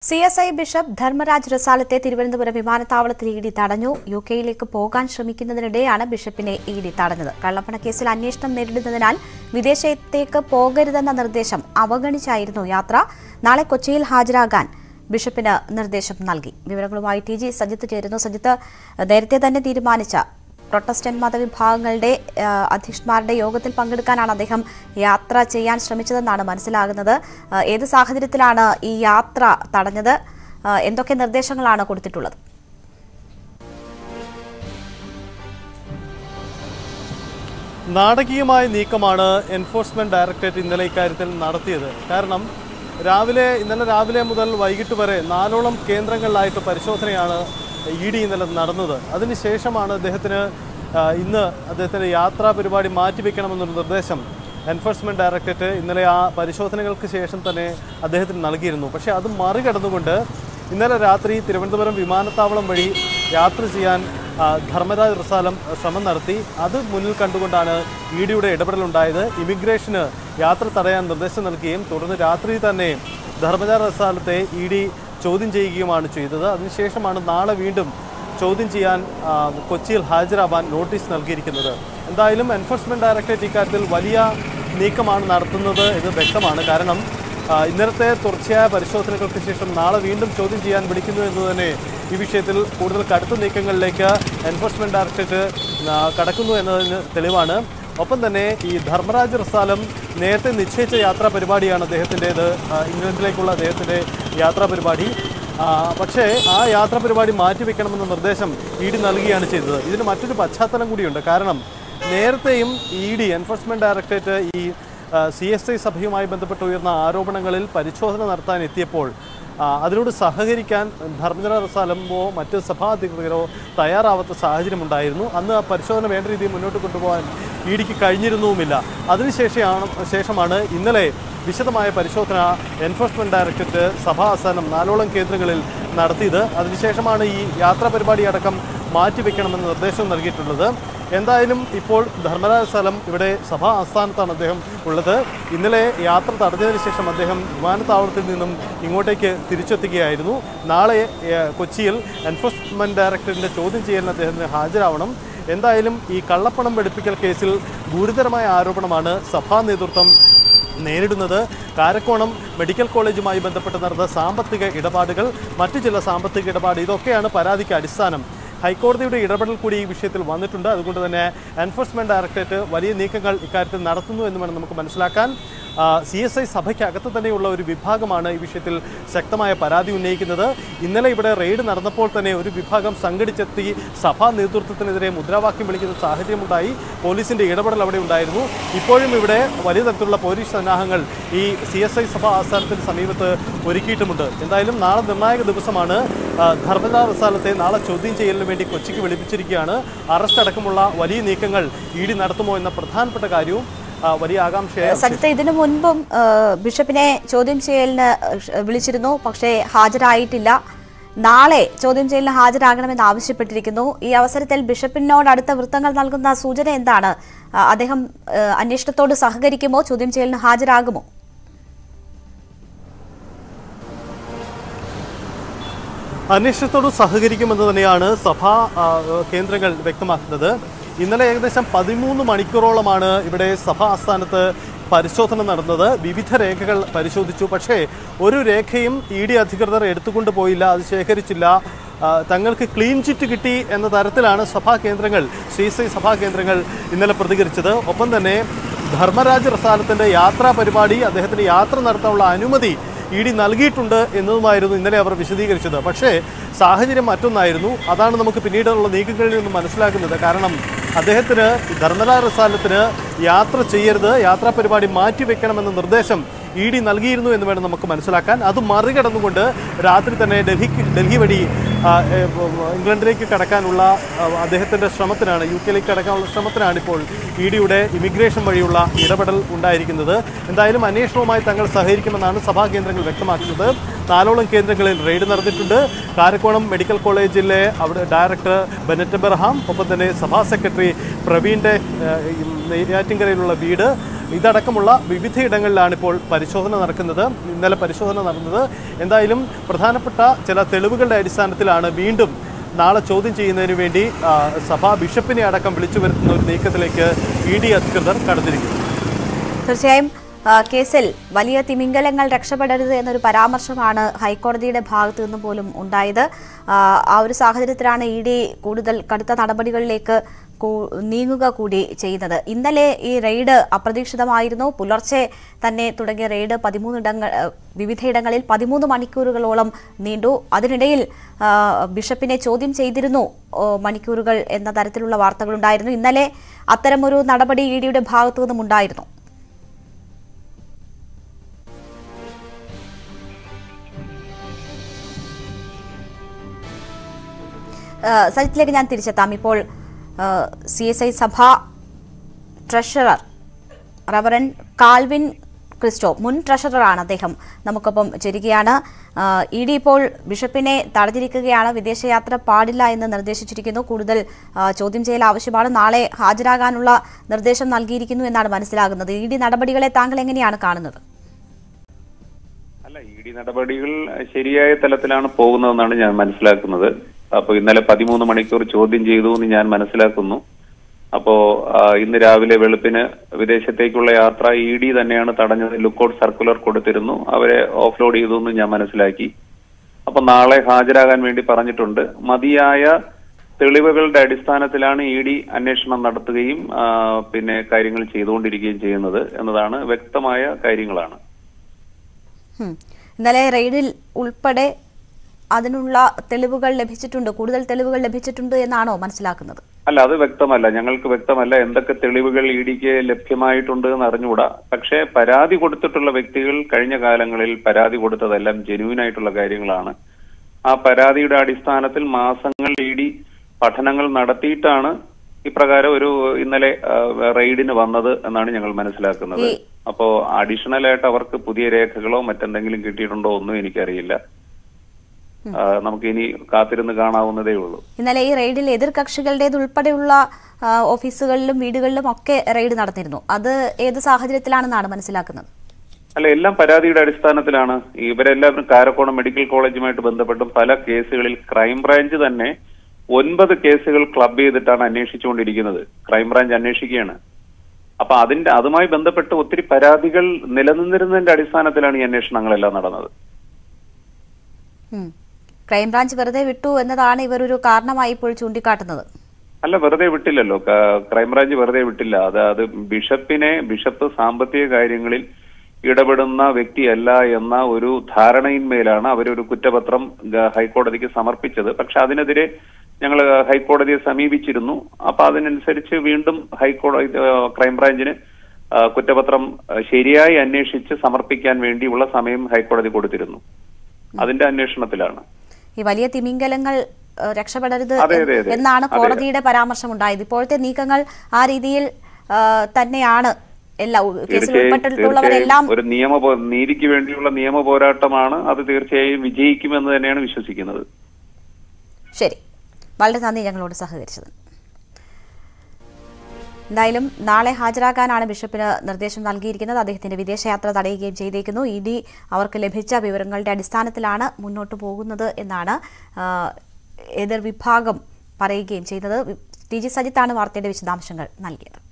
C S I bishop Dharmaraj റസാലത്തെ തിരുവനന്തപുരം വിമാനത്താവളത്തിൽ E D തടഞ്ഞു യു കെയിലേക്ക് പോകാൻ ശ്രമിക്കുന്നതിനിടെയാണ് ബിഷപ്പിനെ ഇ ഡി തടഞ്ഞത് കള്ളപ്പണക്കേസിൽ അന്വേഷണം നേരിടുന്നതിനാൽ വിദേശത്തേക്ക് പോകരുതെന്ന നിർദ്ദേശം അവഗണിച്ചായിരുന്നു യാത്ര നാളെ കൊച്ചിയിൽ ഹാജരാകാൻ ബിഷപ്പിന് നിർദ്ദേശം നൽകി വിവരങ്ങളുമായി ടി ജി സജിത്ത് ചേരുന്നു സജിത്ത് നേരത്തെ തന്നെ തീരുമാനിച്ച പ്രൊട്ടസ്റ്റന്റ് മതവിഭാഗങ്ങളുടെ ആ, അധ്യക്ഷന്മാരുടെ യോഗത്തിൽ പങ്കെടുക്കാനാണ് അദ്ദേഹം യാത്ര ചെയ്യാൻ ശ്രമിച്ചതെന്നാണ് മനസ്സിലാകുന്നത് ആ, ഏത് സാഹചര്യത്തിലാണ് ഈ യാത്ര തടഞ്ഞത് ആ, എന്തൊക്കെ നിർദ്ദേശങ്ങളാണ് കൊടുത്തിട്ടുള്ളത് നാടകീയമായ നീക്കമാണ് എൻഫോഴ്സ്മെന്റ് ഡയറക്ടറേറ്റ് ഇന്നലെ ഇക്കാര്യത്തിൽ നടത്തിയത് കാരണം രാവിലെ ഇന്നലെ രാവിലെ മുതൽ വൈകിട്ട് വരെ നാലോളം കേന്ദ്രങ്ങളിലായിട്ട് പരിശോധനയാണ് ഇ ഡി ഇന്നലെ നടന്നത് അതിനുശേഷമാണ് അദ്ദേഹത്തിന് ആ, ഇന്ന് അദ്ദേഹത്തിൻ്റെ യാത്രാ പരിപാടി മാറ്റിവെക്കണമെന്നൊരു നിർദ്ദേശം എൻഫോഴ്സ്മെന്റ് ഡയറക്ടറേറ്റ് ഇന്നലെ ആ പരിശോധനകൾക്ക് ശേഷം തന്നെ അദ്ദേഹത്തിന് നൽകിയിരുന്നു പക്ഷേ അത് മറികടന്നുകൊണ്ട് ഇന്നലെ രാത്രി തിരുവനന്തപുരം വിമാനത്താവളം വഴി യാത്ര ചെയ്യാൻ ആ, ധർമ്മരാജ് റസാലം ശ്രമം നടത്തി അത് മുന്നിൽ കണ്ടുകൊണ്ടാണ് ഇ ഡിയുടെ ഇടപെടലുണ്ടായത് ഇമിഗ്രേഷന് യാത്ര തടയാൻ നിർദ്ദേശം നൽകുകയും തുടർന്ന് രാത്രി തന്നെ ധർമ്മരാജ് റസാലത്തെ ഇ ഡി ചോദ്യം ചെയ്യുകയുമാണ് ചെയ്തത് അതിനുശേഷമാണ് നാളെ വീണ്ടും ചോദ്യം ചെയ്യാൻ ആ, കൊച്ചിയിൽ ഹാജരാവാൻ നോട്ടീസ് നൽകിയിരിക്കുന്നത് എന്തായാലും എൻഫോഴ്സ്മെന്റ് ഡയറക്ടറേറ്റ് ഇക്കാര്യത്തിൽ വലിയ നീക്കമാണ് നടത്തുന്നത് എന്ന് വ്യക്തമാണ് കാരണം ആ, ഇന്നലത്തെ തുടർച്ചയായ പരിശോധനകൾക്ക് ശേഷം നാളെ വീണ്ടും ചോദ്യം ചെയ്യാൻ വിളിക്കുന്നു എന്ന് തന്നെ ഈ വിഷയത്തിൽ കൂടുതൽ കടുത്ത നീക്കങ്ങളിലേക്ക് എൻഫോഴ്സ്മെന്റ് ഡയറക്ടറേറ്റ് ആ, കടക്കുന്നു എന്നതിന് തെളിവാണ് ഒപ്പം തന്നെ ഈ ധർമ്മരാജ് റസാലം നേരത്തെ നിശ്ചയിച്ച യാത്രാ പരിപാടിയാണ് അദ്ദേഹത്തിൻ്റേത് ഇംഗ്ലണ്ടിലേക്കുള്ള അദ്ദേഹത്തിൻ്റെ യാത്രാ പരിപാടി ആ, പക്ഷേ ആ യാത്രാ പരിപാടി മാറ്റിവെക്കണമെന്ന നിർദ്ദേശം ഇ ഡി നൽകുകയാണ് ചെയ്തത് ഇതിന് മറ്റൊരു പശ്ചാത്തലം കൂടിയുണ്ട് കാരണം നേരത്തെയും ഇ ഡി എൻഫോഴ്സ്മെന്റ് ഡയറക്ടറേറ്റ് ഈ സി എസ് ഐ സഭയുമായി ബന്ധപ്പെട്ട് ഉയർന്ന ആരോപണങ്ങളിൽ പരിശോധന നടത്താൻ എത്തിയപ്പോൾ ആ, അതിനോട് സഹകരിക്കാൻ ധർമ്മജന റസാലമോ മറ്റ് സഭാധികൃതരോ തയ്യാറാവാത്ത സാഹചര്യമുണ്ടായിരുന്നു അന്ന് ആ പരിശോധന വേണ്ട രീതിയിൽ മുന്നോട്ട് കൊണ്ടുപോകാൻ ഇ ഡിക്ക് കഴിഞ്ഞിരുന്നുമില്ല അതിനുശേഷമാണ് ശേഷമാണ് ഇന്നലെ വിശദമായ പരിശോധന എൻഫോഴ്സ്മെന്റ് ഡയറക്ടറേറ്റ് സഭാ ആസ്ഥാനം നാലോളം കേന്ദ്രങ്ങളിൽ നടത്തിയത് അതിനുശേഷമാണ് ഈ യാത്രാ പരിപാടി അടക്കം മാറ്റിവെക്കണമെന്ന് നിർദ്ദേശം നൽകിയിട്ടുള്ളത് എന്തായാലും ഇപ്പോൾ ധർമ്മരാജ സ്ഥലം ഇവിടെ സഭാ ആസ്ഥാനത്താണ് അദ്ദേഹം ഉള്ളത് ഇന്നലെ യാത്ര തടഞ്ഞതിന് ശേഷം അദ്ദേഹം വിമാനത്താവളത്തിൽ നിന്നും ഇങ്ങോട്ടേക്ക് തിരിച്ചെത്തുകയായിരുന്നു നാളെ ഏഹ്, കൊച്ചിയിൽ എൻഫോഴ്സ്മെന്റ് ഡയറക്ടറിന്റെ ചോദ്യം ചെയ്യലിന് അദ്ദേഹത്തിന് ഹാജരാവണം എന്തായാലും ഈ കള്ളപ്പണം വെളുപ്പിക്കൽ കേസിൽ ഗുരുതരമായ ആരോപണമാണ് സഭാ നേതൃത്വം നേരിടുന്നത് കാരക്കോണം മെഡിക്കൽ കോളേജുമായി ബന്ധപ്പെട്ട് നടന്ന സാമ്പത്തിക ഇടപാടുകൾ മറ്റു ചില സാമ്പത്തിക ഇടപാട് ഇതൊക്കെയാണ് പരാതിക്ക് അടിസ്ഥാനം ഹൈക്കോടതിയുടെ ഇടപെടൽ കൂടി ഈ വിഷയത്തിൽ വന്നിട്ടുണ്ട് അതുകൊണ്ട് തന്നെ എൻഫോഴ്സ്മെന്റ് ഡയറക്ടറേറ്റ് വലിയ നീക്കങ്ങൾ ഇക്കാര്യത്തിൽ നടത്തുന്നു എന്ന് വേണം നമുക്ക് മനസ്സിലാക്കാൻ സി എസ് ഐ സഭയ്ക്കകത്ത് തന്നെയുള്ള ഒരു വിഭാഗമാണ് ഈ വിഷയത്തിൽ ശക്തമായ പരാതി ഉന്നയിക്കുന്നത് ഇന്നലെ ഇവിടെ റെയ്ഡ് നടന്നപ്പോൾ തന്നെ ഒരു വിഭാഗം സംഘടിച്ചെത്തി സഭാ നേതൃത്വത്തിനെതിരെ മുദ്രാവാക്യം വിളിക്കുന്ന സാഹചര്യമുണ്ടായി പോലീസിന്റെ ഇടപെടൽ അവിടെ ഉണ്ടായിരുന്നു ഇപ്പോഴും ഇവിടെ വലിയ തരത്തിലുള്ള പോലീസ് സന്നാഹങ്ങൾ ഈ സി എസ് ഐ സഭ ആസ്ഥാനത്തിന് സമീപത്ത് ഒരുക്കിയിട്ടുമുണ്ട് എന്തായാലും നാളെ നിർണായക ദിവസമാണ് ആ, ധർമ്മദാ റസാലത്തെ നാളെ ചോദ്യം ചെയ്യലിന് വേണ്ടി കൊച്ചിക്ക് വിളിപ്പിച്ചിരിക്കുകയാണ് അറസ്റ്റ് അടക്കമുള്ള വലിയ നീക്കങ്ങൾ ഇ ഡി നടത്തുമോ എന്ന പ്രധാനപ്പെട്ട കാര്യവും ആ, വലിയ ആകാംക്ഷയായി സജിത്ത് ഇതിനു മുൻപും ആ, ബിഷപ്പിനെ ചോദ്യം ചെയ്യലിന് ഷ് വിളിച്ചിരുന്നു പക്ഷേ ഹാജരായിട്ടില്ല നാളെ ചോദ്യം ചെയ്യലിന് ഹാജരാകണമെന്ന് ആവശ്യപ്പെട്ടിരിക്കുന്നു ഈ അവസരത്തിൽ ബിഷപ്പിനോട് അടുത്ത വൃത്തങ്ങൾ നൽകുന്ന സൂചന എന്താണ് ആ, അദ്ദേഹം ആ, അന്വേഷണത്തോട് സഹകരിക്കുമോ ചോദ്യം ചെയ്യലിന് ഹാജരാകുമോ അന്വേഷണത്തോട് സഹകരിക്കുമെന്ന് തന്നെയാണ് സഭാ ആ, കേന്ദ്രങ്ങൾ വ്യക്തമാക്കുന്നത് ഇന്നലെ ഏകദേശം പതിമൂന്ന് മണിക്കൂറോളമാണ് ഇവിടെ സഭാ ആസ്ഥാനത്ത് പരിശോധന നടന്നത് വിവിധ രേഖകൾ പരിശോധിച്ചു പക്ഷേ ഒരു രേഖയും ഇ ഡി അധികൃതർ എടുത്തുകൊണ്ട് പോയില്ല അത് ശേഖരിച്ചില്ല ആ, തങ്ങൾക്ക് ക്ലീൻ ചിറ്റ് കിട്ടി എന്ന തരത്തിലാണ് സഭാ കേന്ദ്രങ്ങൾ ശ്രീസൈ സഭാ കേന്ദ്രങ്ങൾ ഇന്നലെ പ്രതികരിച്ചത് ഒപ്പം തന്നെ ധർമ്മരാജ് റസാലത്തിന്റെ യാത്രാ പരിപാടി അദ്ദേഹത്തിന് യാത്ര നടത്താനുള്ള അനുമതി ഇ ഡി നൽകിയിട്ടുണ്ട് എന്നതുമായിരുന്നു ഇന്നലെ അവർ വിശദീകരിച്ചത് പക്ഷേ സാഹചര്യം മറ്റൊന്നായിരുന്നു അതാണ് നമുക്ക് പിന്നീടുള്ള നീക്കങ്ങളിൽ നിന്ന് മനസ്സിലാക്കുന്നത് കാരണം അദ്ദേഹത്തിന് ധർമ്മരാജ് റസാലത്തിന് യാത്ര ചെയ്യരുത് യാത്രാ പരിപാടി മാറ്റിവെക്കണമെന്ന നിർദ്ദേശം ഇ ഡി നൽകിയിരുന്നു എന്ന് വേണം നമുക്ക് മനസ്സിലാക്കാൻ അത് മറികടന്നുകൊണ്ട് രാത്രി തന്നെ ഡൽഹിക്ക് ഡൽഹി വഴി ആ, ഏ, ഇംഗ്ലണ്ടിലേക്ക് കടക്കാനുള്ള ആ, അദ്ദേഹത്തിന്റെ ശ്രമത്തിനാണ് യു കെയിലേക്ക് കടക്കാനുള്ള ശ്രമത്തിനാണ് ഇപ്പോൾ ഇ ഡിയുടെ ഇമിഗ്രേഷൻ വഴിയുള്ള ഇടപെടൽ ഉണ്ടായിരിക്കുന്നത് എന്തായാലും അന്വേഷണവുമായി തങ്ങൾ സഹകരിക്കുമെന്നാണ് സഭാ കേന്ദ്രങ്ങൾ വ്യക്തമാക്കുന്നത് നാലോളം കേന്ദ്രങ്ങളിൽ റെയ്ഡ് നടന്നിട്ടുണ്ട് കാരക്കോണം മെഡിക്കൽ കോളേജിലെ അവിടെ ഡയറക്ടർ ബെനറ്റ് ബെർഹാം ഒപ്പം തന്നെ സഭാ സെക്രട്ടറി പ്രവീണിന്റെ ഏഹ്, ഈ നെയ്യാറ്റിൻകരയിലുള്ള വീട് ഇതടക്കമുള്ള വിവിധയിടങ്ങളിലാണ് ഇപ്പോൾ പരിശോധന നടക്കുന്നത് ഇന്നലെ പരിശോധന നടന്നത് എന്തായാലും പ്രധാനപ്പെട്ട ചില തെളിവുകളുടെ അടിസ്ഥാനത്തിലാണ് വീണ്ടും നാളെ ചോദ്യം ചെയ്യുന്നതിന് വേണ്ടി ആ, സഭാ ബിഷപ്പിനെ അടക്കം വിളിച്ചു വരുത്തുന്ന ഒരു നീക്കത്തിലേക്ക് ഇ ഡി അധികൃതർ കടന്നിരിക്കുന്നു തീർച്ചയായും ആ, കേസിൽ വലിയ തിമിംഗലങ്ങൾ രക്ഷപ്പെടരുത് എന്നൊരു പരാമർശമാണ് ഹൈക്കോടതിയുടെ ഭാഗത്തു നിന്ന് പോലും ഉണ്ടായത് ആ, ആ ഒരു സാഹചര്യത്തിലാണ് ഇ ഡി കൂടുതൽ കടുത്ത നടപടികളിലേക്ക് കൂ- നീങ്ങുക കൂടി ചെയ്യുന്നത് ഇന്നലെ ഈ റെയ്ഡ് അപ്രതീക്ഷിതമായിരുന്നു പുലർച്ചെ തന്നെ തുടങ്ങിയ റെയ്ഡ് പതിമൂന്നിടങ്ങൾ ആ, വിവിധയിടങ്ങളിൽ പതിമൂന്ന് മണിക്കൂറുകളോളം നീണ്ടു അതിനിടയിൽ ആ, ബിഷപ്പിനെ ചോദ്യം ചെയ്തിരുന്നു ഓ, മണിക്കൂറുകൾ എന്ന തരത്തിലുള്ള വാർത്തകളുണ്ടായിരുന്നു ഇന്നലെ അത്തരമൊരു നടപടി ഇ ഡിയുടെ ഭാഗത്തു നിന്നും ഉണ്ടായിരുന്നു ഏഹ് സജിത്തിലേക്ക് ഞാൻ തിരിച്ചെത്താം ഇപ്പോൾ സി എസ് ഐ സഭ ട്രഷറർ റവറൻ കാൽവിൻ ക്രിസ്റ്റോ മുൻ ട്രഷററാണ് അദ്ദേഹം നമുക്കൊപ്പം ചേരുകയാണ് ഇ ഡി ഇപ്പോൾ ബിഷപ്പിനെ തടഞ്ഞിരിക്കുകയാണ് വിദേശയാത്ര പാടില്ല എന്ന് നിർദ്ദേശിച്ചിരിക്കുന്നു കൂടുതൽ ആ, ചോദ്യം ചെയ്യൽ ആവശ്യമാണ് നാളെ ഹാജരാകാനുള്ള നിർദ്ദേശം നൽകിയിരിക്കുന്നു എന്നാണ് മനസ്സിലാകുന്നത് ഇ ഡി നടപടികളെ താങ്കൾ എങ്ങനെയാണ് കാണുന്നത് അല്ല ഇ ഡി നടപടികൾ ശരിയായ തലത്തിലാണ് പോകുന്നതെന്നാണ് ഞാൻ മനസ്സിലാക്കുന്നത് അപ്പൊ ഇന്നലെ പതിമൂന്ന് മണിക്കൂർ ചോദ്യം ചെയ്തു എന്ന് ഞാൻ മനസ്സിലാക്കുന്നു അപ്പോ ആ, ഇന്ന് രാവിലെ വെളുപ്പിന് വിദേശത്തേക്കുള്ള യാത്ര ഇ ഡി തന്നെയാണ് തടഞ്ഞത് ലുക്കൌട്ട് സർക്കുലർ കൊടുത്തിരുന്നു അവരെ ഓഫ്ലോഡ് ചെയ്തു എന്ന് ഞാൻ മനസ്സിലാക്കി അപ്പൊ നാളെ ഹാജരാകാൻ വേണ്ടി പറഞ്ഞിട്ടുണ്ട് മതിയായ തെളിവുകളുടെ അടിസ്ഥാനത്തിലാണ് ഇ ഡി അന്വേഷണം നടത്തുകയും ആ, പിന്നെ കാര്യങ്ങൾ ചെയ്തുകൊണ്ടിരിക്കുകയും ചെയ്യുന്നത് എന്നതാണ് വ്യക്തമായ കാര്യങ്ങളാണ് ഹും. ഇന്നലെ റെയ്ഡിൽ ഉൾപ്പെടെ അതിനുള്ള തെളിവുകൾ ലഭിച്ചിട്ടുണ്ട് കൂടുതൽ തെളിവുകൾ ലഭിച്ചിട്ടുണ്ട് എന്നാണോ മനസ്സിലാക്കുന്നത് അല്ല അത് വ്യക്തമല്ല ഞങ്ങൾക്ക് വ്യക്തമല്ല എന്തൊക്കെ തെളിവുകൾ ഇ ഡിക്ക് ലഭ്യമായിട്ടുണ്ട് എന്ന് അറിഞ്ഞുകൂടാ പക്ഷേ പരാതി കൊടുത്തിട്ടുള്ള വ്യക്തികൾ കഴിഞ്ഞ കാലങ്ങളിൽ പരാതി കൊടുത്തതെല്ലാം ജെന്യൂൻ ആയിട്ടുള്ള കാര്യങ്ങളാണ് ആ പരാതിയുടെ അടിസ്ഥാനത്തിൽ മാസങ്ങൾ ഇ ഡി പഠനങ്ങൾ നടത്തിയിട്ടാണ് ഇപ്രകാരം ഒരു ഇന്നലെ ആ, റെയ്ഡിന് വന്നത് എന്നാണ് ഞങ്ങൾ മനസ്സിലാക്കുന്നത് ഈ- അപ്പോ അഡീഷണൽ ആയിട്ട് അവർക്ക് പുതിയ രേഖകളോ മറ്റെന്തെങ്കിലും കിട്ടിയിട്ടുണ്ടോ ഒന്നും എനിക്കറിയില്ല ആ, നമുക്ക് ഇനി കാത്തിരുന്ന് കാണാവുന്നതേ ഉള്ളൂ ഇന്നലെ ഈ റെയ്ഡിൽ എതിർകക്ഷികളുടേത് ഉൾപ്പെടെയുള്ള ആ, ഓഫീസുകളിലും വീടുകളിലും ഒക്കെ റെയ്ഡ് നടത്തിയിരുന്നു അത് ഏത് സാഹചര്യത്തിലാണെന്നാണ് മനസ്സിലാക്കുന്നത് അല്ല എല്ലാം പരാതിയുടെ അടിസ്ഥാനത്തിലാണ് ഇവരെല്ലാവരും കാരക്കോണം മെഡിക്കൽ കോളേജുമായിട്ട് ബന്ധപ്പെട്ടും പല കേസുകളിൽ ക്രൈംബ്രാഞ്ച് തന്നെ ഒൻപത് കേസുകൾ ക്ലബ് ചെയ്തിട്ടാണ് അന്വേഷിച്ചുകൊണ്ടിരിക്കുന്നത് ക്രൈംബ്രാഞ്ച് അന്വേഷിക്കുകയാണ് അപ്പൊ അതിന്റെ അതുമായി ബന്ധപ്പെട്ട് ഒത്തിരി പരാതികൾ നിലനിന്നിരുന്നതിന്റെ അടിസ്ഥാനത്തിലാണ് ഈ അന്വേഷണങ്ങളെല്ലാം നടന്നത് ഉം. ക്രൈംബ്രാഞ്ച് വെറുതെ വിട്ടു എന്നതാണ് ഇവർ ഒരു കാരണമായി ഇപ്പോൾ ചൂണ്ടിക്കാട്ടുന്നത് അല്ല വെറുതെ വിട്ടില്ലല്ലോ ക- ക്രൈംബ്രാഞ്ച് വെറുതെ വിട്ടില്ല അത് അത് ബിഷപ്പിനെ ബിഷപ്പ് സാമ്പത്തിക കാര്യങ്ങളിൽ ഇടപെടുന്ന വ്യക്തിയല്ല എന്ന ഒരു ധാരണയിന്മേലാണ് അവരൊരു കുറ്റപത്രം ഗ- ഹൈക്കോടതിക്ക് സമർപ്പിച്ചത് പക്ഷെ അതിനെതിരെ ഞങ്ങൾ ഹൈക്കോടതിയെ സമീപിച്ചിരുന്നു അപ്പൊ അതിനനുസരിച്ച് വീണ്ടും ഹൈക്കോടതി ക്രൈംബ്രാഞ്ചിന് ആ, കുറ്റപത്രം ആ, ശരിയായി അന്വേഷിച്ച് സമർപ്പിക്കാൻ വേണ്ടിയുള്ള സമയം ഹൈക്കോടതി കൊടുത്തിരുന്നു അതിന്റെ അന്വേഷണത്തിലാണ് ഈ വലിയ തിമിംഗലങ്ങൾ ഏഹ്, രക്ഷപ്പെടരുത് അതെ, അതെ, അതെ. എന്നാണ് അതെ. കോടതിയുടെ പരാമർശം ഉണ്ടായത് ഇപ്പോഴത്തെ നീക്കങ്ങൾ ആ രീതിയിൽ ഏഹ്, തന്നെയാണ് എല്ലാ കേസിൽ തീർച്ചയായും ഉൾപ്പെട്ടിട്ടുള്ളവരെല്ലാം തീർച്ചയായും ഒരു നിയമ പോ- നീതിക്ക് വേണ്ടിയുള്ള നിയമ പോരാട്ടമാണ് അത് തീർച്ചയായും വിജയിക്കുമെന്ന് തന്നെയാണ് വിശ്വസിക്കുന്നത് ശരി വളരെ നന്ദി ഞങ്ങളോട് സഹകരിച്ചത് എന്തായാലും നാളെ ഹാജരാകാനാണ് ബിഷപ്പിന് നിർദ്ദേശം നൽകിയിരിക്കുന്നത് അദ്ദേഹത്തിന്റെ വിദേശയാത്ര തടയുകയും ചെയ്തേക്കുന്നു ഇ ഡി അവർക്ക് ലഭിച്ച വിവരങ്ങളുടെ അടിസ്ഥാനത്തിലാണ് മുന്നോട്ട് പോകുന്നത് എന്നാണ് ആ, എതിർ വിഭാഗം പറയുകയും ചെയ്തത് ടി ജി സജിത്താണ് വാർത്തയുടെ വിശദാംശങ്ങൾ നൽകിയത്